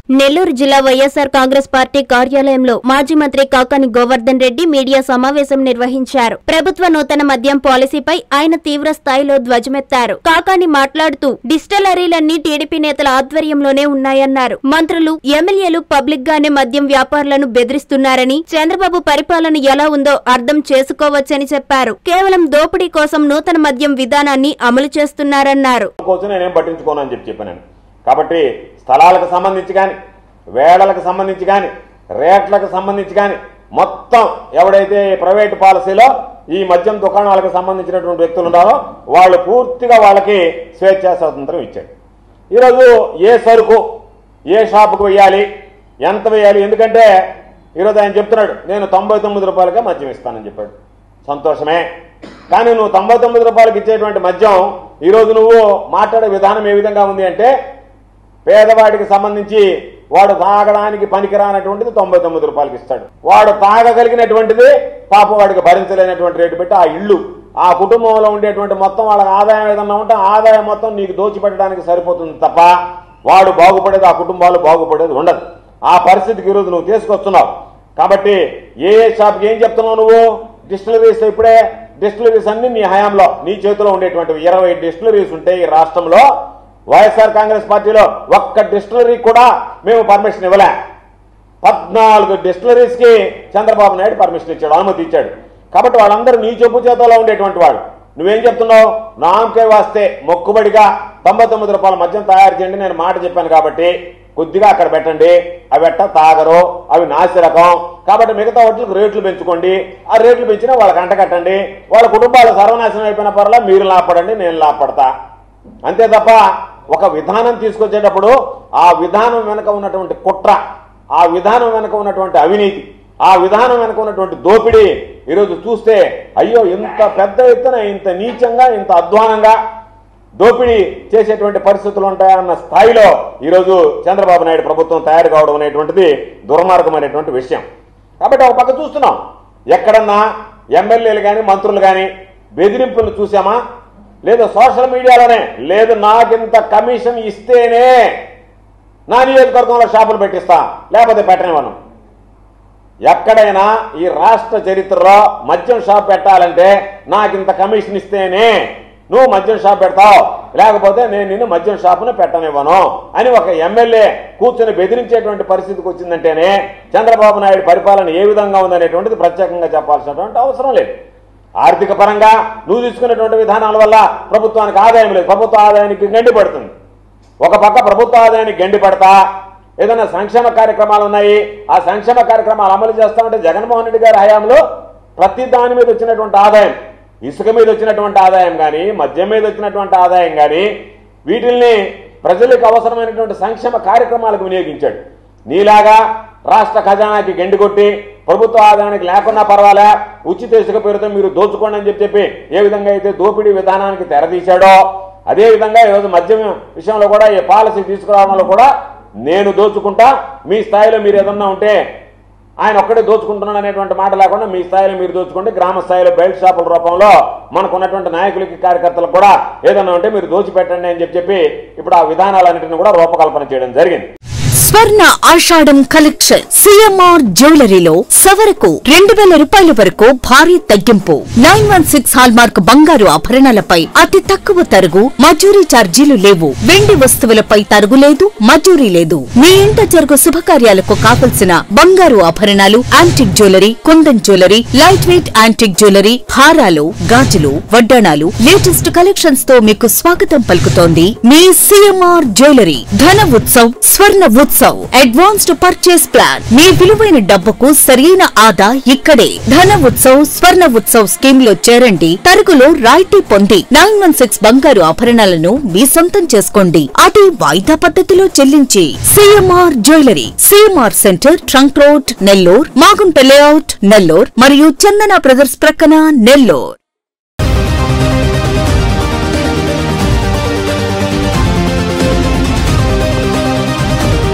నెల్లూరు జిల్లా వైఎస్సార్ కాంగ్రెస్ పార్టీ కార్యాలయంలో మాజీ మంత్రి కాకాని గోవర్ధన్ రెడ్డి మీడియా సమావేశం నిర్వహించారు ప్రభుత్వ నూతన మద్యం పాలసీపై ఆయన తీవ్ర స్థాయిలో ధ్వజమెత్తారు కాకాని మాట్లాడుతూ డిస్టలరీలన్నీ టీడీపీ నేతల ఆధ్వర్యంలోనే ఉన్నాయన్నారు మంత్రులు ఎమ్మెల్యేలు పబ్లిక్ గానే మద్యం వ్యాపారులను బెదిరిస్తున్నారని చంద్రబాబు పరిపాలన ఎలా ఉందో అర్థం చేసుకోవచ్చని చెప్పారు కేవలం దోపిడీ కోసం నూతన మద్యం విధానాన్ని అమలు చేస్తున్నారన్నారు కోసం నేనేం పట్టించుకోను అని చెప్పి చెప్పాను కాబట్టి స్థలాలకు సంబంధించి కానీ వేళలకు సంబంధించి కానీ రేట్లకు సంబంధించి కానీ మొత్తం ఎవడైతే ఈ ప్రైవేట్ పాలసీలో ఈ మద్యం దుకాణాలకు సంబంధించినటువంటి వ్యక్తులు ఉన్నారో వాళ్ళు పూర్తిగా వాళ్ళకి స్వేచ్ఛా స్వాతంత్రం ఇచ్చాడు ఈరోజు ఏ సరుకు ఏ షాపుకు వేయాలి ఎంత వేయాలి ఎందుకంటే ఈరోజు ఆయన చెప్తున్నాడు నేను తొంభై తొమ్మిది రూపాయలకే మద్యం ఇస్తానని చెప్పాడు సంతోషమే కానీ నువ్వు తొంభై తొమ్మిది రూపాయలకి ఇచ్చేటువంటి మద్యం ఈరోజు నువ్వు మాట్లాడే విధానం ఏ విధంగా ఉంది అంటే పేదవాడికి సంబంధించి వాడు తాగడానికి పనికిరానటువంటిది తొంభై తొమ్మిది రూపాయలకి ఇస్తాడు వాడు తాగగలిగినటువంటిది పాప వాడికి భరించలేనటువంటి రేటు పెట్టి ఆ ఇల్లు ఆ కుటుంబంలో ఉండేటువంటి మొత్తం వాళ్ళకి ఆదాయం ఏదన్నా ఉంటే ఆ ఆదాయం మొత్తం నీకు దోచిపెట్టడానికి సరిపోతుంది తప్ప వాడు బాగుపడేది ఆ కుటుంబాలు బాగుపడేది ఉండదు ఆ పరిస్థితికి ఈరోజు నువ్వు తీసుకొస్తున్నావు కాబట్టి ఏ ఏ షాప్కి ఏం చెప్తున్నావు నువ్వు డిస్టిలరీస్ ఇప్పుడే డిస్టిలరీస్ అన్ని నీ హయాంలో నీ చేతిలో ఉండేటువంటి ఇరవై డిస్టిలరీస్ ఉంటే ఈ రాష్ట్రంలో వైఎస్ఆర్ కాంగ్రెస్ పార్టీలో ఒక్క డిస్టిలరీ కూడా మేము పర్మిషన్ ఇవ్వలే పద్నాలుగు డిస్టిలరీస్ కి చంద్రబాబు నాయుడు పర్మిషన్ ఇచ్చాడు అనుమతి ఇచ్చాడు కాబట్టి వాళ్ళందరూ నీ చెప్పు చేతలో ఉండేటువంటి వాడు నువ్వేం చెప్తున్నావు నామకే వాస్తే మొక్కుబడిగా తొంభై తొమ్మిది రూపాయల మద్యం తయారు చేయండి నేను మాట చెప్పాను కాబట్టి కొద్దిగా అక్కడ పెట్టండి అవి ఎట్ట తాగరు అవి నాసి రకం కాబట్టి మిగతా వాటికి రేట్లు పెంచుకోండి ఆ రేట్లు పెంచినా వాళ్ళకి అంట కట్టండి వాళ్ళ కుటుంబాలు సర్వనాశనం అయిపోయిన పర్లా మీరు లాపడండి నేను లాపడతా అంతే తప్ప ఒక విధానం తీసుకొచ్చేటప్పుడు ఆ విధానం వెనుక ఉన్నటువంటి కుట్ర ఆ విధానం వెనుక ఉన్నటువంటి అవినీతి ఆ విధానం వెనుక ఉన్నటువంటి దోపిడీ ఈరోజు చూస్తే అయ్యో ఇంత పెద్ద ఎత్తున ఇంత నీచంగా ఇంత అధ్వానంగా దోపిడీ చేసేటువంటి పరిస్థితులు ఉంటాయన్న స్థాయిలో ఈరోజు చంద్రబాబు నాయుడు ప్రభుత్వం తయారు కావడం అనేటువంటిది దుర్మార్గమైనటువంటి విషయం కాబట్టి ఒక పక్క చూస్తున్నాం ఎక్కడన్నా ఎమ్మెల్యేలు కానీ మంత్రులు కానీ బెదిరింపులు చూసామా లేదు సోషల్ మీడియాలోనే లేదు నాకింత కమిషన్ ఇస్తేనే నా నియోజకవర్గంలో షాపులు పెట్టిస్తా లేకపోతే పెట్టనివ్వను ఎక్కడైనా ఈ రాష్ట్ర చరిత్రలో మద్యం షాప్ పెట్టాలంటే నాకింత కమిషన్ ఇస్తేనే నువ్వు మద్యం షాప్ పెడతావు లేకపోతే నేను నిన్ను మద్యం షాపును పెట్టనివ్వను అని ఒక ఎమ్మెల్యే కూర్చొని బెదిరించేటువంటి పరిస్థితికి వచ్చిందంటేనే చంద్రబాబు నాయుడు పరిపాలన ఏ విధంగా ఉందనేటువంటిది ప్రత్యేకంగా చెప్పాల్సినటువంటి అవసరం లేదు ఆర్థిక పరంగా నువ్వు తీసుకున్నటువంటి విధానాల వల్ల ప్రభుత్వానికి ఆదాయం లేదు ప్రభుత్వ ఆదాయానికి గండి పడుతుంది ఒక పక్క ప్రభుత్వ ఆదాయానికి గండి పడతా ఏదైనా సంక్షేమ కార్యక్రమాలు ఉన్నాయి ఆ సంక్షేమ కార్యక్రమాలు అమలు చేస్తామంటే జగన్మోహన్ రెడ్డి గారి హయాంలో ప్రతి దాని మీద వచ్చినటువంటి ఆదాయం ఇసుక మీద వచ్చినటువంటి ఆదాయం కానీ మద్యం మీద వచ్చినటువంటి ఆదాయం కానీ వీటిల్ని ప్రజలకు అవసరమైనటువంటి సంక్షేమ కార్యక్రమాలకు వినియోగించాడు నీలాగా రాష్ట్ర ఖజానాకి గండి కొట్టి ప్రభుత్వ ఆదాయానికి లేకున్నా పర్వాలే ఉచిత ఇసుక పేరుతో మీరు దోచుకోండి అని చెప్పి చెప్పి ఏ విధంగా అయితే దోపిడీ విధానానికి తెరదీశాడో అదే విధంగా ఈరోజు మద్యం విషయంలో కూడా ఈ పాలసీ తీసుకురావడంలో కూడా నేను దోచుకుంటా మీ స్థాయిలో మీరు ఏదన్నా ఉంటే ఆయన ఒక్కడే దోచుకుంటున్నాడు అనేటువంటి మాట లేకుండా మీ స్థాయిలో మీరు దోచుకోండి గ్రామ స్థాయిలో బెల్ట్ షాపుల రూపంలో మనకు ఉన్నటువంటి నాయకులకి కార్యకర్తలకు కూడా ఏదన్నా ఉంటే మీరు దోచిపెట్టండి అని చెప్పి చెప్పి ఇప్పుడు ఆ విధానాలన్నింటినీ కూడా రూపకల్పన చేయడం జరిగింది స్వర్ణ ఆషాఢం కలెక్షన్ సిఎంఆర్ జ్యువెలరీలో సవరకు రెండు వేల రూపాయల వరకు భారీ తగ్గింపు నైన్ వన్ సిక్స్ హాల్మార్క్ బంగారు ఆభరణాలపై అతి తక్కువ తరుగు మజూరీ ఛార్జీలు లేవు వెండి వస్తువులపై తరుగు లేదు మజూరీ లేదు మీ ఇంట జరుగు శుభకార్యాలకు కావలసిన బంగారు ఆభరణాలు antique jewellery kundan jewellery lightweight antique jewellery హారాలు గాజులు వడ్డాణాలు లేటెస్ట్ కలెక్షన్స్ తో మీకు స్వాగతం పలుకుతోంది మీ CMR jewellery Dhan Utsav Swarna Utsav advanced purchase plan మీ విలువైన డబ్బుకు సరైన ఆదా ఇక్కడే ధన ఉత్సవ్ స్వర్ణ ఉత్సవ్ స్కీమ్ లో చేరండి తరుగులో రాయితీ పొంది నైన్ వన్ సిక్స్ బంగారు ఆభరణాలను మీ సొంతం చేసుకోండి అది వాయిదా పద్ధతిలో చెల్లించి CMR jewellery CMR centre trunk road Nellore Magunta layout Nellore మరియు చందన బ్రదర్స్ ప్రక్కన నెల్లూర్